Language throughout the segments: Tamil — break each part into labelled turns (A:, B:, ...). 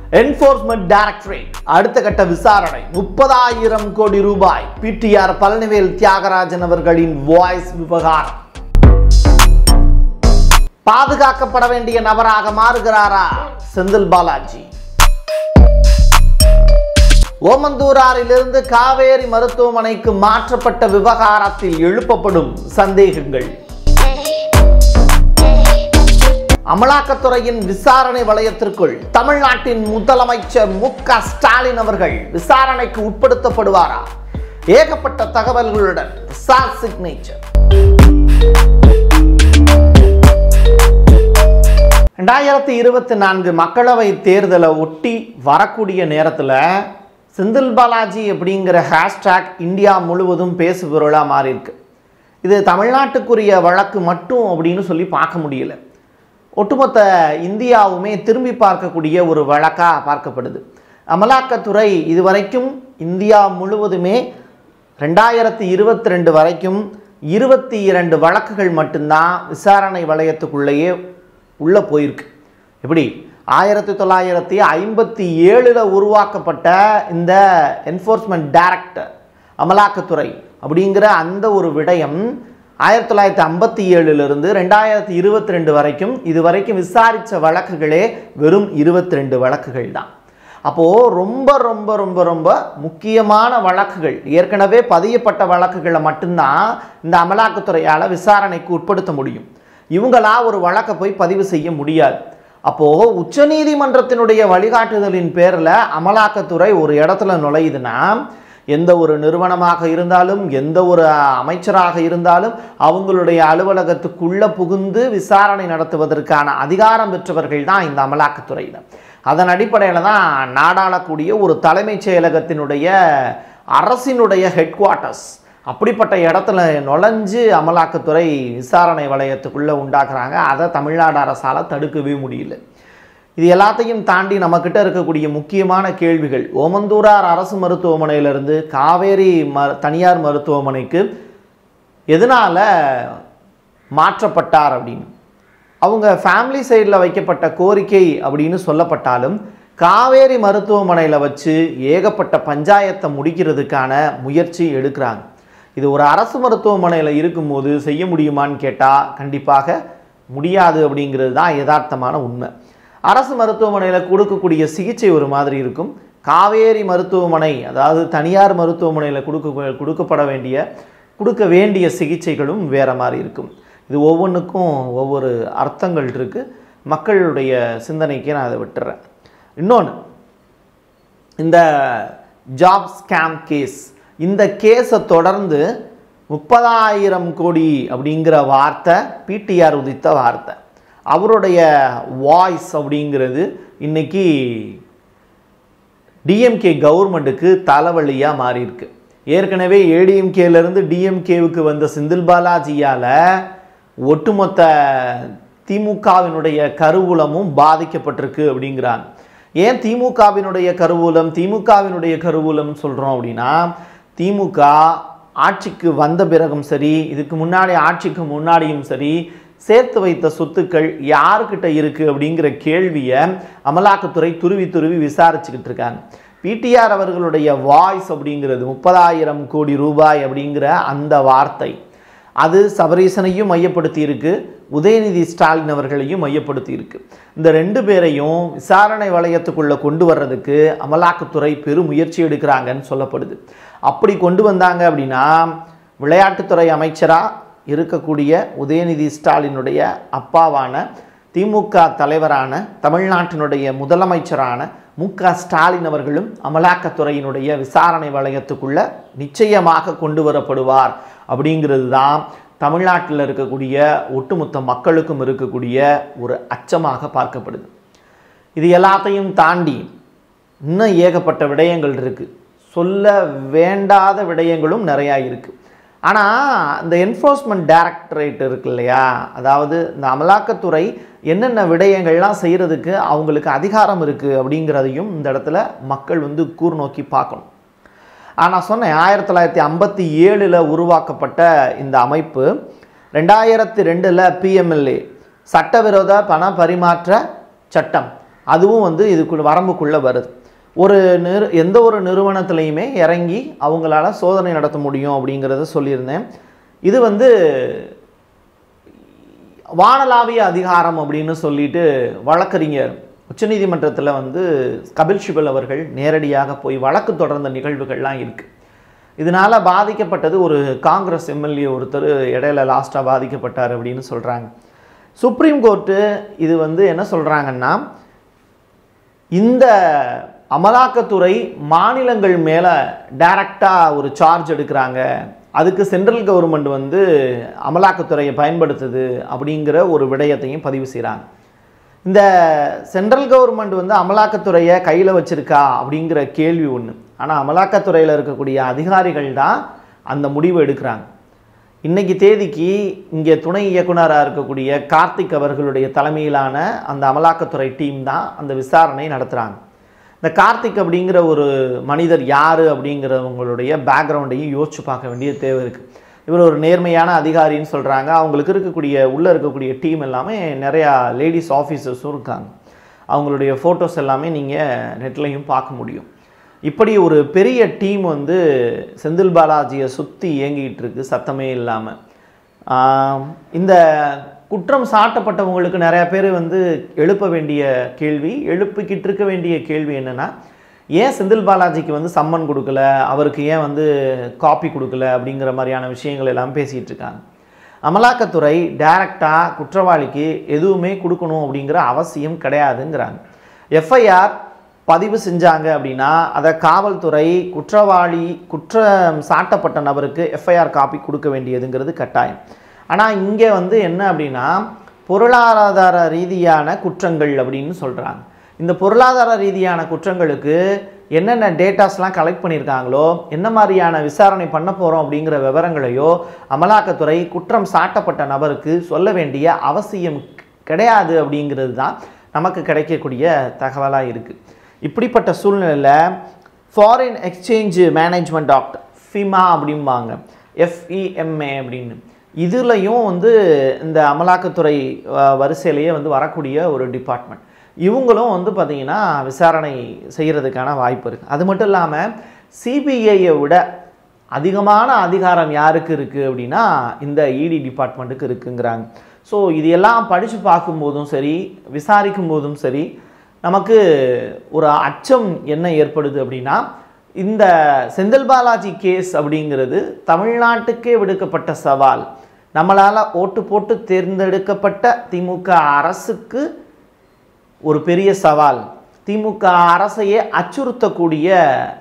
A: என்போர்ஸ்மெண்ட் டைரக்டரேட் அடுத்த கட்ட விசாரணை முப்பதாயிரம் கோடி ரூபாய் பிடிஆர் பழனிவேல் தியாகராஜன் அவர்களின் வாய்ஸ் விவகாரம் பாதுகாக்கப்பட வேண்டிய நபராக மாறுகிறாரா செந்தில் பாலாஜி ஓமந்தூராரிலிருந்து காவேரி மருத்துவமனைக்கு மாற்றப்பட்ட விவகாரத்தில் எழுப்பப்படும் சந்தேகங்கள் அமலாக்கத்துறையின் விசாரணை வளையத்திற்குள் தமிழ்நாட்டின் முதலமைச்சர் மு க ஸ்டாலின் அவர்கள் விசாரணைக்கு உட்படுத்தப்படுவாரா ஏகப்பட்ட தகவல்களுடன் சார் சிக்னேச்சர் ரெண்டாயிரத்தி இருபத்தி நான்கு மக்களவை தேர்தலை ஒட்டி வரக்கூடிய நேரத்தில் செந்தில் பாலாஜி அப்படிங்கிற ஹேஷ்டாக் இந்தியா முழுவதும் பேசுபொருளாக மாறியிருக்கு இது தமிழ்நாட்டுக்குரிய வழக்கு மட்டும் அப்படின்னு சொல்லி பார்க்க முடியல ஒட்டுமொத்த இந்தியாவுமே திரும்பி பார்க்கக்கூடிய ஒரு வழக்காக பார்க்கப்படுது அமலாக்கத்துறை இதுவரைக்கும் இந்தியா முழுவதுமே ரெண்டாயிரத்தி இருபத்தி ரெண்டு வரைக்கும் இருபத்தி இரண்டு வழக்குகள் மட்டும்தான் விசாரணை வளையத்துக்குள்ளேயே உள்ளே போயிருக்கு எப்படி ஆயிரத்தி தொள்ளாயிரத்தி ஐம்பத்தி ஏழில் உருவாக்கப்பட்ட இந்த என்ஃபோர்ஸ்மெண்ட் டைரக்டர் அமலாக்கத்துறை அப்படிங்கிற அந்த ஒரு விடயம் ஆயிரத்தி தொள்ளாயிரத்தி ஐம்பத்தி ஏழுலேருந்து ரெண்டாயிரத்தி இருபத்தி ரெண்டு வரைக்கும் இது வரைக்கும் விசாரித்த வழக்குகளே வெறும் இருபத்தி ரெண்டு வழக்குகள் தான் அப்போது ரொம்ப ரொம்ப ரொம்ப ரொம்ப முக்கியமான வழக்குகள் ஏற்கனவே பதியப்பட்ட வழக்குகளை மட்டும்தான் இந்த அமலாக்கத்துறையால் விசாரணைக்கு உட்படுத்த முடியும் இவங்களா ஒரு வழக்கை போய் பதிவு செய்ய முடியாது அப்போது உச்சநீதிமன்றத்தினுடைய வழிகாட்டுதலின் பேரில் அமலாக்கத்துறை ஒரு இடத்துல நுழையுதுன்னா எந்த ஒரு நிறுவனமாக இருந்தாலும் எந்த ஒரு அமைச்சராக இருந்தாலும் அவங்களுடைய அலுவலகத்துக்குள்ளே புகுந்து விசாரணை நடத்துவதற்கான அதிகாரம் பெற்றவர்கள் தான் இந்த அமலாக்கத்துறையில் அதன் அடிப்படையில் தான் நாடாளக்கூடிய ஒரு தலைமைச் செயலகத்தினுடைய அரசினுடைய ஹெட் குவார்ட்டர்ஸ் அப்படிப்பட்ட இடத்துல நுழைஞ்சு அமலாக்கத்துறை விசாரணை வளையத்துக்குள்ளே உண்டாக்குறாங்க அதை தமிழ்நாடு அரசால் தடுக்கவே முடியல இது எல்லாத்தையும் தாண்டி நம்மக்கிட்ட இருக்கக்கூடிய முக்கியமான கேள்விகள் ஓமந்தூரார் அரசு மருத்துவமனையிலிருந்து காவேரி ம தனியார் மருத்துவமனைக்கு எதனால் மாற்றப்பட்டார் அப்படின்னு அவங்க ஃபேமிலி சைடில் வைக்கப்பட்ட கோரிக்கை அப்படின்னு சொல்லப்பட்டாலும் காவேரி மருத்துவமனையில் வச்சு ஏகப்பட்ட பஞ்சாயத்தை முடிக்கிறதுக்கான முயற்சி எடுக்கிறாங்க இது ஒரு அரசு மருத்துவமனையில் இருக்கும்போது செய்ய முடியுமான்னு கேட்டால் கண்டிப்பாக முடியாது அப்படிங்கிறது தான் யதார்த்தமான உண்மை அரசு மருத்துவமனையில் கொடுக்கக்கூடிய சிகிச்சை ஒரு மாதிரி இருக்கும் காவேரி மருத்துவமனை அதாவது தனியார் மருத்துவமனையில் கொடுக்க கொடுக்கப்பட வேண்டிய கொடுக்க வேண்டிய சிகிச்சைகளும் வேறு மாதிரி இருக்கும் இது ஒவ்வொன்றுக்கும் ஒவ்வொரு அர்த்தங்கள் இருக்குது மக்களுடைய சிந்தனைக்கு நான் அதை விட்டுறேன் இன்னொன்று இந்த ஜாப் ஸ்கேம் கேஸ் இந்த கேஸை தொடர்ந்து முப்பதாயிரம் கோடி அப்படிங்கிற வார்த்தை பிடிஆர் உதித்த வார்த்தை அவருடைய வாய்ஸ் அப்படிங்கிறது இன்னைக்கு டிஎம்கே கவர்மெண்ட்டுக்கு தலைவலியாக மாறியிருக்கு ஏற்கனவே ஏடிஎம்கேலேருந்து டிஎம்கேவுக்கு வந்த செந்தில் பாலாஜியால் ஒட்டுமொத்த திமுகவினுடைய கருவூலமும் பாதிக்கப்பட்டிருக்கு அப்படிங்கிறாங்க ஏன் திமுகவினுடைய கருவூலம் திமுகவினுடைய கருவூலம் சொல்கிறோம் அப்படின்னா திமுக ஆட்சிக்கு வந்த பிறகும் சரி இதுக்கு முன்னாடி ஆட்சிக்கு முன்னாடியும் சரி சேர்த்து வைத்த சொத்துக்கள் யாருக்கிட்ட இருக்குது அப்படிங்கிற கேள்வியை அமலாக்கத்துறை துருவி துருவி விசாரிச்சுக்கிட்டு இருக்காங்க பிடிஆர் அவர்களுடைய வாய்ஸ் அப்படிங்கிறது முப்பதாயிரம் கோடி ரூபாய் அப்படிங்கிற அந்த வார்த்தை அது சபரீசனையும் மையப்படுத்தி இருக்கு உதயநிதி ஸ்டாலின் அவர்களையும் மையப்படுத்தி இருக்கு இந்த ரெண்டு பேரையும் விசாரணை வளையத்துக்குள்ளே கொண்டு வர்றதுக்கு அமலாக்கத்துறை பெரும் முயற்சி எடுக்கிறாங்கன்னு சொல்லப்படுது அப்படி கொண்டு வந்தாங்க அப்படின்னா விளையாட்டுத்துறை அமைச்சராக இருக்கக்கூடிய உதயநிதி ஸ்டாலினுடைய அப்பாவான திமுக தலைவரான தமிழ்நாட்டினுடைய முதலமைச்சரான மு க ஸ்டாலின் அவர்களும் அமலாக்கத்துறையினுடைய விசாரணை வளையத்துக்குள்ள நிச்சயமாக கொண்டு வரப்படுவார் அப்படிங்கிறது தான் தமிழ்நாட்டில் இருக்கக்கூடிய ஒட்டுமொத்த மக்களுக்கும் இருக்கக்கூடிய ஒரு அச்சமாக பார்க்கப்படுது இது எல்லாத்தையும் தாண்டி இன்னும் ஏகப்பட்ட விடயங்கள் இருக்குது சொல்ல வேண்டாத விடயங்களும் நிறையா இருக்குது ஆனால் இந்த என்ஃபோர்ஸ்மெண்ட் டைரக்டரேட் இருக்கு இல்லையா அதாவது இந்த அமலாக்கத்துறை என்னென்ன விடயங்கள்லாம் செய்கிறதுக்கு அவங்களுக்கு அதிகாரம் இருக்குது அப்படிங்கிறதையும் இந்த இடத்துல மக்கள் வந்து கூர்நோக்கி பார்க்கணும் நான் சொன்னேன் ஆயிரத்தி தொள்ளாயிரத்தி ஐம்பத்தி ஏழில் உருவாக்கப்பட்ட இந்த அமைப்பு ரெண்டாயிரத்தி ரெண்டில் பிஎம்எல்ஏ சட்டவிரோத பண பரிமாற்ற சட்டம்
B: அதுவும் வந்து இதுக்குள்ள வரம்புக்குள்ளே வருது ஒரு நிறு எந்த ஒரு நிறுவனத்துலையுமே இறங்கி அவங்களால சோதனை நடத்த முடியும் அப்படிங்கிறத சொல்லியிருந்தேன் இது வந்து வானளாவிய அதிகாரம் அப்படின்னு சொல்லிட்டு வழக்கறிஞர் உச்சநீதிமன்றத்தில் வந்து கபில் சிபல் அவர்கள் நேரடியாக போய் வழக்கு தொடர்ந்த நிகழ்வுகள்லாம் இருக்குது இதனால் பாதிக்கப்பட்டது ஒரு காங்கிரஸ் எம்எல்ஏ ஒருத்தர் இடையில லாஸ்ட்டாக பாதிக்கப்பட்டார் அப்படின்னு சொல்கிறாங்க சுப்ரீம் கோர்ட்டு இது வந்து என்ன சொல்கிறாங்கன்னா இந்த அமலாக்கத்துறை மாநிலங்கள் மேலே டைரக்டாக ஒரு சார்ஜ் எடுக்கிறாங்க அதுக்கு சென்ட்ரல் கவர்மெண்ட் வந்து அமலாக்கத்துறையை பயன்படுத்துது அப்படிங்கிற ஒரு விடயத்தையும் பதிவு செய்கிறாங்க இந்த சென்ட்ரல் கவர்மெண்ட் வந்து அமலாக்கத்துறையை கையில் வச்சிருக்கா அப்படிங்கிற கேள்வி ஒன்று ஆனால் அமலாக்கத்துறையில் இருக்கக்கூடிய அதிகாரிகள் தான் அந்த முடிவு எடுக்கிறாங்க இன்னைக்கு தேதிக்கு இங்கே துணை இயக்குனராக இருக்கக்கூடிய கார்த்திக் அவர்களுடைய தலைமையிலான அந்த அமலாக்கத்துறை டீம் தான் அந்த விசாரணை நடத்துகிறாங்க இந்த கார்த்திக் அப்படிங்கிற ஒரு மனிதர் யார் அப்படிங்கிறவங்களுடைய பேக்ரவுண்டையும் யோசிச்சு பார்க்க வேண்டிய தேவை இருக்குது இவர் ஒரு நேர்மையான அதிகாரின்னு சொல்கிறாங்க அவங்களுக்கு இருக்கக்கூடிய உள்ளே இருக்கக்கூடிய டீம் எல்லாமே நிறையா லேடிஸ் ஆஃபீஸர்ஸும் இருக்காங்க அவங்களுடைய ஃபோட்டோஸ் எல்லாமே நீங்கள் நெட்லையும் பார்க்க முடியும் இப்படி ஒரு பெரிய டீம் வந்து செந்தில் பாலாஜியை சுற்றி இயங்கிட்டு இருக்கு சத்தமே இல்லாமல் இந்த குற்றம் சாட்டப்பட்டவங்களுக்கு நிறைய பேர் வந்து எழுப்ப வேண்டிய கேள்வி எழுப்பிக்கிட்டு இருக்க வேண்டிய கேள்வி என்னென்னா ஏன் செந்தில் பாலாஜிக்கு வந்து சம்மன் கொடுக்கல அவருக்கு ஏன் வந்து காப்பி கொடுக்கல அப்படிங்கிற மாதிரியான விஷயங்கள் எல்லாம் பேசிகிட்டு இருக்காங்க அமலாக்கத்துறை டைரக்டாக குற்றவாளிக்கு எதுவுமே கொடுக்கணும் அப்படிங்கிற அவசியம் கிடையாதுங்கிறாங்க எஃப்ஐஆர் பதிவு செஞ்சாங்க அப்படின்னா அதை காவல்துறை குற்றவாளி குற்றம் சாட்டப்பட்ட நபருக்கு எஃப்ஐஆர் காப்பி கொடுக்க வேண்டியதுங்கிறது கட்டாயம் ஆனால் இங்கே வந்து என்ன அப்படின்னா பொருளாதார ரீதியான குற்றங்கள் அப்படின்னு சொல்கிறாங்க இந்த பொருளாதார ரீதியான குற்றங்களுக்கு என்னென்ன டேட்டாஸ்லாம் கலெக்ட் பண்ணியிருக்காங்களோ என்ன மாதிரியான விசாரணை பண்ண போகிறோம் அப்படிங்கிற விவரங்களையோ அமலாக்கத்துறை குற்றம் சாட்டப்பட்ட நபருக்கு சொல்ல வேண்டிய அவசியம் கிடையாது அப்படிங்கிறது தான் நமக்கு கிடைக்கக்கூடிய தகவலாக இருக்குது இப்படிப்பட்ட சூழ்நிலையில் foreign exchange management doctor FEMA அப்படிம்பாங்க எஃப்இஎம்ஏ அப்படின்னு இதுலேயும் வந்து இந்த அமலாக்கத்துறை அஹ், வரிசையிலேயே வந்து வரக்கூடிய ஒரு டிபார்ட்மெண்ட் இவங்களும் வந்து பார்த்திங்கன்னா விசாரணை செய்கிறதுக்கான வாய்ப்பு இருக்குது அது மட்டும் இல்லாமல் சிபிஐயை விட அதிகமான அதிகாரம் யாருக்கு இருக்குது அப்படின்னா இந்த இடி டிபார்ட்மெண்ட்டுக்கு இருக்குங்கிறாங்க ஸோ இது எல்லாம் படித்து பார்க்கும்போதும் சரி விசாரிக்கும் போதும் சரி நமக்கு ஒரு அச்சம் என்ன ஏற்படுது அப்படின்னா இந்த செந்தில் பாலாஜி கேஸ் அப்படிங்கிறது தமிழ்நாட்டுக்கே விடுக்கப்பட்ட சவால் நம்மளால் ஓட்டு போட்டு தேர்ந்தெடுக்கப்பட்ட திமுக அரசுக்கு ஒரு பெரிய சவால் திமுக அரசையே அச்சுறுத்தக்கூடிய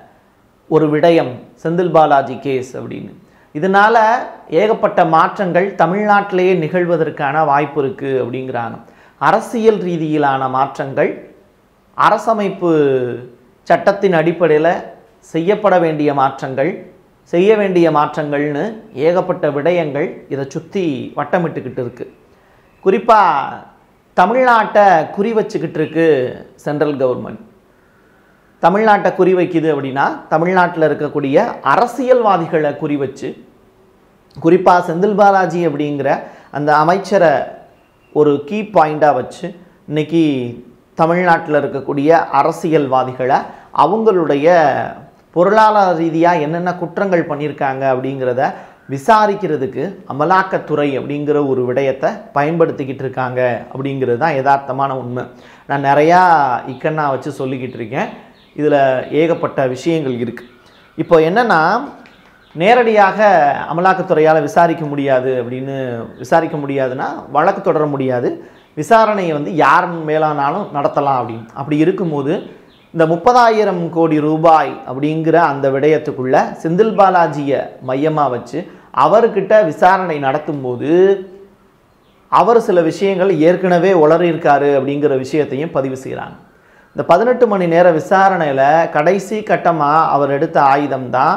B: ஒரு விடயம் செந்தில் பாலாஜி கேஸ் அப்படின்னு இதனால் ஏகப்பட்ட மாற்றங்கள் தமிழ்நாட்டிலேயே நிகழ்வதற்கான வாய்ப்பு இருக்குது அப்படிங்கிறாங்க அரசியல் ரீதியிலான மாற்றங்கள் அரசமைப்பு சட்டத்தின் அடிப்படையில் செய்யப்பட வேண்டிய மாற்றங்கள் செய்ய வேண்டிய மாற்றங்கள்னு ஏகப்பட்ட விடயங்கள் இதை சுற்றி வட்டமிட்டுக்கிட்டு இருக்கு குறிப்பாக தமிழ்நாட்டை குறி வச்சுக்கிட்டு இருக்கு சென்ட்ரல் கவர்மெண்ட் தமிழ்நாட்டை குறி வைக்குது அப்படின்னா தமிழ்நாட்டில் இருக்கக்கூடிய அரசியல்வாதிகளை குறி வச்சு குறிப்பாக செந்தில் பாலாஜி அப்படிங்கிற அந்த அமைச்சரை ஒரு கீ பாயிண்டாக வச்சு இன்னைக்கு தமிழ்நாட்டில் இருக்கக்கூடிய அரசியல்வாதிகளை அவங்களுடைய பொருளாதார ரீதியாக என்னென்ன குற்றங்கள் பண்ணியிருக்காங்க அப்படிங்கிறத விசாரிக்கிறதுக்கு அமலாக்கத்துறை அப்படிங்கிற ஒரு விடயத்தை பயன்படுத்திக்கிட்டு இருக்காங்க அப்படிங்கிறது தான் யதார்த்தமான உண்மை நான் நிறையா இக்கண்ணா வச்சு சொல்லிக்கிட்டு இருக்கேன் இதில் ஏகப்பட்ட விஷயங்கள் இருக்குது இப்போ என்னென்னா நேரடியாக அமலாக்கத்துறையால் விசாரிக்க முடியாது அப்படின்னு விசாரிக்க முடியாதுன்னா வழக்கு தொடர முடியாது விசாரணையை வந்து யார் மேலானாலும் நடத்தலாம் அப்படின்னு அப்படி இருக்கும்போது இந்த முப்பதாயிரம் கோடி ரூபாய் அப்படிங்கிற அந்த விடயத்துக்குள்ள செந்தில் பாலாஜியை மையமாக வச்சு அவர்கிட்ட விசாரணை நடத்தும்போது அவர் சில விஷயங்கள் ஏற்கனவே உளறியிருக்காரு அப்படிங்கிற விஷயத்தையும் பதிவு செய்கிறாங்க இந்த பதினெட்டு மணி நேர விசாரணையில் கடைசி கட்டமாக அவர் எடுத்த ஆயுதம் தான்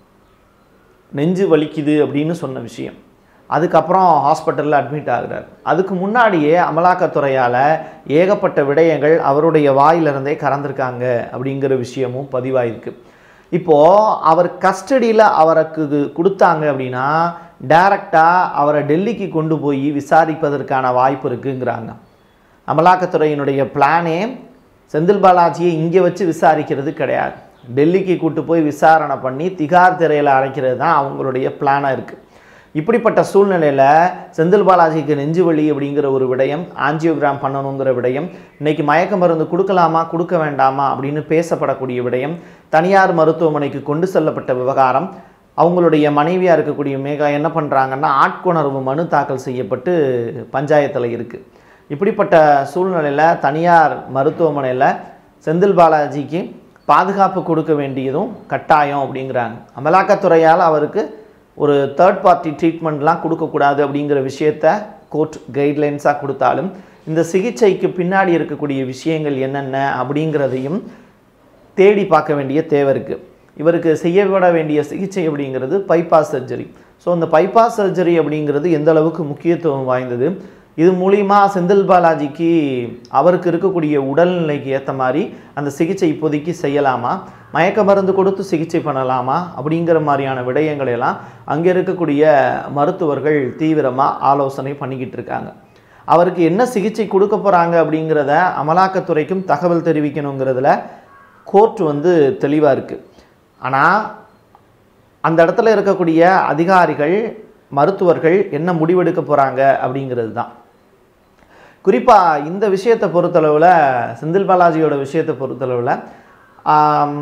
B: நெஞ்சு வலிக்குது அப்படின்னு சொன்ன விஷயம் அதுக்கப்புறம் ஹாஸ்பிட்டலில் அட்மிட் ஆகுறார் அதுக்கு முன்னாடியே அமலாக்கத்துறையால் ஏகப்பட்ட விடயங்கள் அவருடைய வாயிலிருந்தே கறந்துருக்காங்க அப்படிங்கிற விஷயமும் பதிவாயிருக்கு இப்போது அவர் கஸ்டடியில் அவருக்கு இது கொடுத்தாங்க அப்படின்னா டைரக்டாக அவரை டெல்லிக்கு கொண்டு போய் விசாரிப்பதற்கான வாய்ப்பு இருக்குங்கிறாங்க அமலாக்கத்துறையினுடைய பிளானே
A: செந்தில் பாலாஜியை இங்கே வச்சு விசாரிக்கிறது கிடையாது டெல்லிக்கு கூட்டு போய் விசாரணை பண்ணி திகார் திரையில் அரைக்கிறது தான் அவங்களுடைய பிளானாக இருக்குது இப்படிப்பட்ட சூழ்நிலையில் செந்தில் பாலாஜிக்கு நெஞ்சு வலி அப்படிங்கிற ஒரு விடயம் ஆஞ்சியோகிராம் பண்ணணுங்கிற விடயம் இன்னைக்கு மயக்க மருந்து கொடுக்கலாமா கொடுக்க வேண்டாமா அப்படின்னு பேசப்படக்கூடிய விடயம் தனியார் மருத்துவமனைக்கு கொண்டு செல்லப்பட்ட விவகாரம் அவங்களுடைய மனைவியாக இருக்கக்கூடிய மேகா என்ன பண்ணுறாங்கன்னா ஆட்கொணர்வு மனு தாக்கல் செய்யப்பட்டு பஞ்சாயத்தில் இருக்குது இப்படிப்பட்ட சூழ்நிலையில் தனியார் மருத்துவமனையில் செந்தில் பாலாஜிக்கு பாதுகாப்பு கொடுக்க வேண்டியதும் கட்டாயம் அப்படிங்கிறாங்க அமலாக்கத்துறையால் அவருக்கு ஒரு தேர்ட் பார்ட்டி ட்ரீட்மெண்ட்லாம் கொடுக்கக்கூடாது அப்படிங்கிற விஷயத்த கோர்ட் கைட்லைன்ஸாக கொடுத்தாலும் இந்த சிகிச்சைக்கு பின்னாடி இருக்கக்கூடிய விஷயங்கள் என்னென்ன அப்படிங்கிறதையும் தேடி பார்க்க வேண்டிய தேவை இருக்குது இவருக்கு செய்யப்பட வேண்டிய சிகிச்சை அப்படிங்கிறது பைபாஸ் சர்ஜரி ஸோ அந்த பைபாஸ் சர்ஜரி அப்படிங்கிறது எந்த அளவுக்கு முக்கியத்துவம் வாய்ந்தது இது மூலிமா செந்தில் பாலாஜிக்கு அவருக்கு இருக்கக்கூடிய உடல்நிலைக்கு ஏற்ற மாதிரி அந்த சிகிச்சை இப்போதைக்கு செய்யலாமா மயக்க மருந்து கொடுத்து சிகிச்சை பண்ணலாமா அப்படிங்கிற மாதிரியான விடயங்களை எல்லாம் அங்கே இருக்கக்கூடிய மருத்துவர்கள் தீவிரமாக ஆலோசனை பண்ணிக்கிட்டு இருக்காங்க அவருக்கு என்ன சிகிச்சை கொடுக்க போகிறாங்க அப்படிங்கிறத அமலாக்கத்துறைக்கும் தகவல் தெரிவிக்கணுங்கிறதுல கோர்ட் வந்து தெளிவாக இருக்குது ஆனால் அந்த இடத்துல இருக்கக்கூடிய அதிகாரிகள் மருத்துவர்கள் என்ன முடிவெடுக்க போகிறாங்க அப்படிங்கிறது தான் குறிப்பாக இந்த விஷயத்தை பொறுத்தளவில் செந்தில் பாலாஜியோட விஷயத்தை பொறுத்தளவில் ஆம்,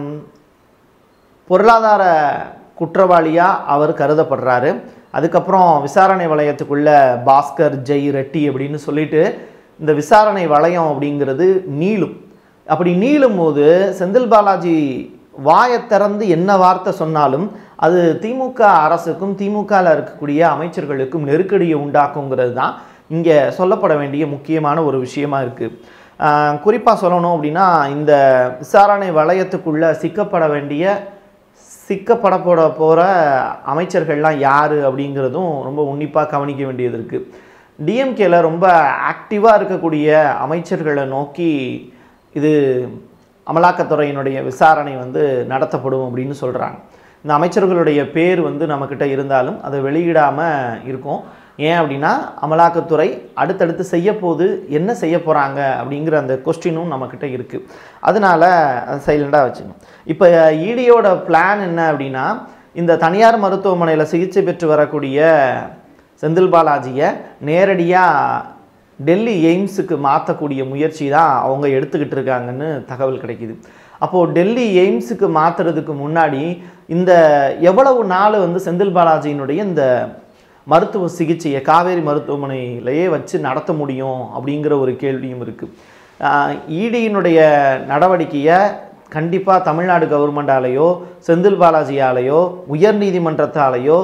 A: பொருளாதார குற்றவாளியாக அவர் கருதப்படுறாரு அதுக்கப்புறம் விசாரணை வளையத்துக்குள்ள பாஸ்கர் ஜெய் ரெட்டி அப்படின்னு சொல்லிட்டு இந்த விசாரணை வளையம் அப்படிங்கிறது நீளும் அப்படி நீளும் போது செந்தில் பாலாஜி வாயை திறந்து என்ன வார்த்தை சொன்னாலும் அது திமுக அரசுக்கும் திமுகவில் இருக்கக்கூடிய அமைச்சர்களுக்கும் நெருக்கடியை உண்டாக்குங்கிறது தான் இங்கே சொல்லப்பட வேண்டிய முக்கியமான ஒரு விஷயமா இருக்குது குறிப்பாக சொல்லணும் அப்படின்னா இந்த விசாரணை வளையத்துக்குள்ள சிக்கப்பட வேண்டிய சிக்கப்பட போட போகிற அமைச்சர்கள்லாம் யார் அப்படிங்கிறதும் ரொம்ப உன்னிப்பாக கவனிக்க வேண்டியது இருக்குது டிஎம்கேல ரொம்ப ஆக்டிவாக இருக்கக்கூடிய அமைச்சர்களை நோக்கி இது அமலாக்கத்துறையினுடைய விசாரணை வந்து நடத்தப்படும் அப்படின்னு சொல்கிறாங்க இந்த அமைச்சர்களுடைய பேர் வந்து நம்மக்கிட்ட இருந்தாலும் அதை வெளியிடாமல் இருக்கும் ஏன் அப்படின்னா அமலாக்கத்துறை அடுத்தடுத்து செய்ய போது என்ன செய்ய போகிறாங்க அப்படிங்கிற அந்த கொஸ்டினும் நம்மக்கிட்ட இருக்குது அதனால சைலண்டாக வச்சுக்கணும் இப்போ இடியோட பிளான் என்ன அப்படின்னா இந்த தனியார் மருத்துவமனையில் சிகிச்சை பெற்று வரக்கூடிய செந்தில் பாலாஜியை நேரடியாக டெல்லி எய்ம்ஸுக்கு மாற்றக்கூடிய முயற்சி தான் அவங்க எடுத்துக்கிட்டு இருக்காங்கன்னு தகவல் கிடைக்குது அப்போது டெல்லி எய்ம்ஸுக்கு மாற்றுறதுக்கு முன்னாடி இந்த எவ்வளவு நாள் வந்து செந்தில் பாலாஜியினுடைய இந்த மருத்துவ சிகிச்சையை காவேரி மருத்துவமனையிலேயே வச்சு நடத்த முடியும் அப்படிங்கிற ஒரு கேள்வியும் இருக்குது இடியினுடைய நடவடிக்கையை கண்டிப்பாக தமிழ்நாடு கவர்மெண்டாலேயோ செந்தில் பாலாஜியாலேயோ உயர்நீதிமன்றத்தாலேயோ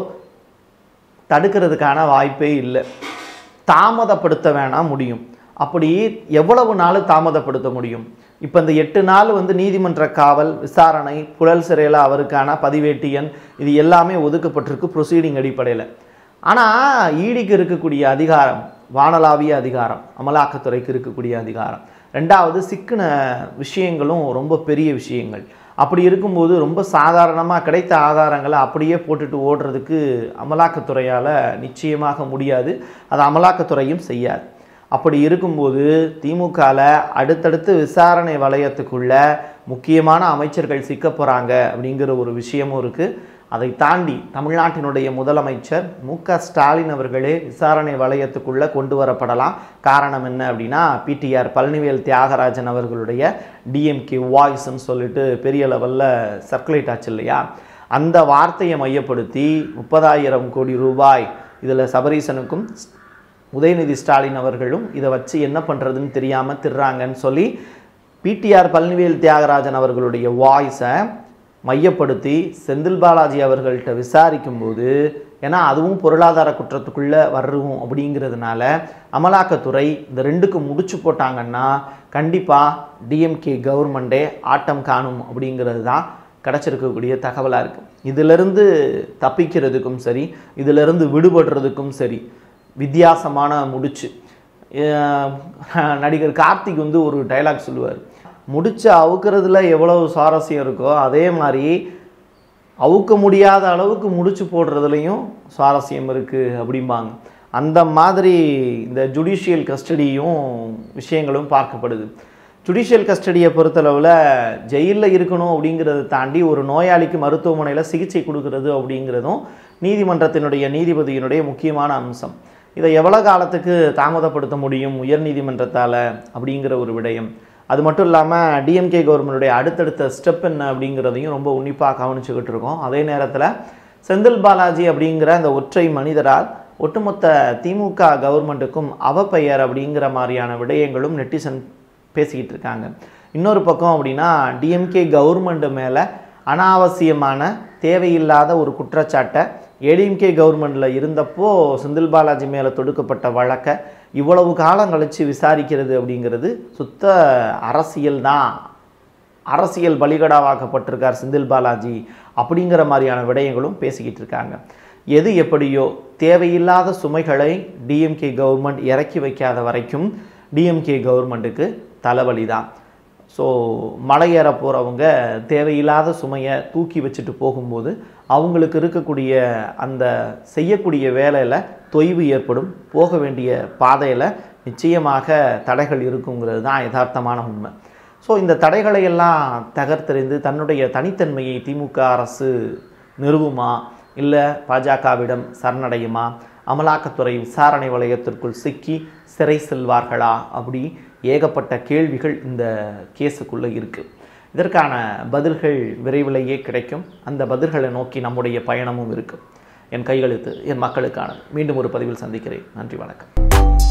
A: தடுக்கிறதுக்கான வாய்ப்பே இல்லை தாமதப்படுத்த வேணாம் முடியும் அப்படி எவ்வளவு நாள் தாமதப்படுத்த முடியும் இப்போ இந்த எட்டு நாள் வந்து நீதிமன்ற காவல் விசாரணை புழல் சிறையில் அவருக்கான பதிவேட்டு எண் இது எல்லாமே ஒதுக்கப்பட்டிருக்கு ப்ரொசீடிங் அடிப்படையில் ஆனால் ஈடிக்கு இருக்கக்கூடிய அதிகாரம் வானளாவிய அதிகாரம் அமலாக்கத்துறைக்கு இருக்கக்கூடிய அதிகாரம் ரெண்டாவது சிக்கின விஷயங்களும் ரொம்ப பெரிய விஷயங்கள் அப்படி இருக்கும்போது ரொம்ப சாதாரணமாக கிடைத்த ஆதாரங்களை அப்படியே போட்டுட்டு ஓடுறதுக்கு அமலாக்கத்துறையால் நிச்சயமாக முடியாது அது அமலாக்கத்துறையும் செய்யாது அப்படி இருக்கும்போது திமுகவில் அடுத்தடுத்து விசாரணை வளையத்துக்குள்ள முக்கியமான அமைச்சர்கள் சிக்க போகிறாங்க அப்படிங்கிற ஒரு விஷயமும் இருக்குது அதை தாண்டி தமிழ்நாட்டினுடைய முதலமைச்சர் மு க ஸ்டாலின் அவர்களே விசாரணை வளையத்துக்குள்ளே கொண்டு வரப்படலாம் காரணம் என்ன அப்படின்னா பிடிஆர் பழனிவேல் தியாகராஜன் அவர்களுடைய டிஎம்கே வாய்ஸ்ன்னு சொல்லிட்டு பெரிய லெவலில் சர்க்குலேட் ஆச்சு இல்லையா அந்த வார்த்தையை மையப்படுத்தி முப்பதாயிரம் கோடி ரூபாய் இதில் சபரீசனுக்கும் உதயநிதி ஸ்டாலின் அவர்களும் இதை வச்சு என்ன பண்ணுறதுன்னு தெரியாமல் திர்றாங்கன்னு சொல்லி பிடிஆர் பழனிவேல் தியாகராஜன் அவர்களுடைய வாய்ஸை மையப்படுத்தி செந்தில் பாலாஜி அவர்கள்ட்ட விசாரிக்கும்போது ஏன்னா அதுவும் பொருளாதார குற்றத்துக்குள்ளே வர்றவும் அப்படிங்கிறதுனால அமலாக்கத்துறை இந்த ரெண்டுக்கு முடிச்சு போட்டாங்கன்னா கண்டிப்பாக டிஎம்கே கவர்மெண்ட்டே ஆட்டம் காணும் அப்படிங்கிறது தான் கிடச்சிருக்கக்கூடிய தகவலாக இருக்குது இதிலிருந்து தப்பிக்கிறதுக்கும் சரி இதிலிருந்து விடுபடுறதுக்கும் சரி வித்தியாசமான முடிச்சு அஹ் நடிகர் கார்த்திக் வந்து ஒரு டைலாக் சொல்லுவார் முடிச்சு அவுக்கிறதுல எவ்வளவு சுவாரஸ்யம் இருக்கோ அதே மாதிரி அவுக்க முடியாத அளவுக்கு முடிச்சு போடுறதுலையும் சுவாரஸ்யம் இருக்குது அப்படிம்பாங்க அந்த மாதிரி இந்த ஜுடிஷியல் கஸ்டடியும் விஷயங்களும் பார்க்கப்படுது
B: ஜுடிஷியல் கஸ்டடியை பொறுத்தளவில் ஜெயிலில் இருக்கணும் அப்படிங்கிறத தாண்டி ஒரு நோயாளிக்கு மருத்துவமனையில் சிகிச்சை கொடுக்கறது அப்படிங்கிறதும் நீதிமன்றத்தினுடைய நீதிபதியினுடைய முக்கியமான அம்சம் இதை எவ்வளோ காலத்துக்கு தாமதப்படுத்த முடியும் உயர்நீதிமன்றத்தால் அப்படிங்கிற ஒரு விடயம் அது மட்டும் இல்லாமல் டிஎம்கே கவர்மெண்டுடைய அடுத்தடுத்த ஸ்டெப் என்ன அப்படிங்கிறதையும் ரொம்ப உன்னிப்பாக கவனிச்சுக்கிட்டு இருக்கோம் அதே நேரத்தில் செந்தில் பாலாஜி அப்படிங்கிற அந்த ஒற்றை மனிதரால் ஒட்டுமொத்த திமுக கவர்மெண்ட்டுக்கும் அவப்பெயர் அப்படிங்கிற மாதிரியான விடயங்களும் நெட்டிசன் பேசிக்கிட்டு இருக்காங்க இன்னொரு பக்கம் அப்படின்னா டிஎம்கே கவர்மெண்ட் மேலே அனாவசியமான தேவையில்லாத ஒரு குற்றச்சாட்டை ஏடிஎம்கே கவர்மெண்ட்டில் இருந்தப்போ செந்தில் பாலாஜி மேலே தொடுக்கப்பட்ட வழக்கை இவ்வளவு காலம் கழித்து விசாரிக்கிறது அப்படிங்கிறது சுத்த அரசியல் தான் அரசியல் பலிகடாவாக்கப்பட்டிருக்கார் செந்தில் பாலாஜி அப்படிங்கிற மாதிரியான விடயங்களும் பேசிக்கிட்டு இருக்காங்க எது எப்படியோ தேவையில்லாத சுமைகளை டிஎம்கே கவர்மெண்ட் இறக்கி வைக்காத வரைக்கும் டிஎம்கே கவர்மெண்ட்டுக்கு தலைவலி தான் ஸோ மலையேற போகிறவங்க தேவையில்லாத சுமையை தூக்கி வச்சுட்டு போகும்போது அவங்களுக்கு இருக்கக்கூடிய அந்த செய்யக்கூடிய வேலையில் தொய்வு ஏற்படும் போக வேண்டிய பாதையில் நிச்சயமாக தடைகள் இருக்குங்கிறது தான் யதார்த்தமான உண்மை ஸோ இந்த தடைகளை எல்லாம் தகர்த்தெறிந்து தன்னுடைய தனித்தன்மையை திமுக அரசு நிறுவுமா இல்லை பாஜகவிடம் சரணடையுமா அமலாக்கத்துறை விசாரணை வளையத்திற்குள் சிக்கி சிறை செல்வார்களா அப்படி ஏகப்பட்ட கேள்விகள் இந்த கேஸுக்குள்ளே இருக்குது இதற்கான பதில்கள் விரைவிலேயே கிடைக்கும் அந்த பதில்களை நோக்கி நம்முடைய பயணமும் இருக்குது என் கையெழுத்து என் மக்களுக்கானது மீண்டும் ஒரு பதிவில் சந்திக்கிறேன் நன்றி வணக்கம்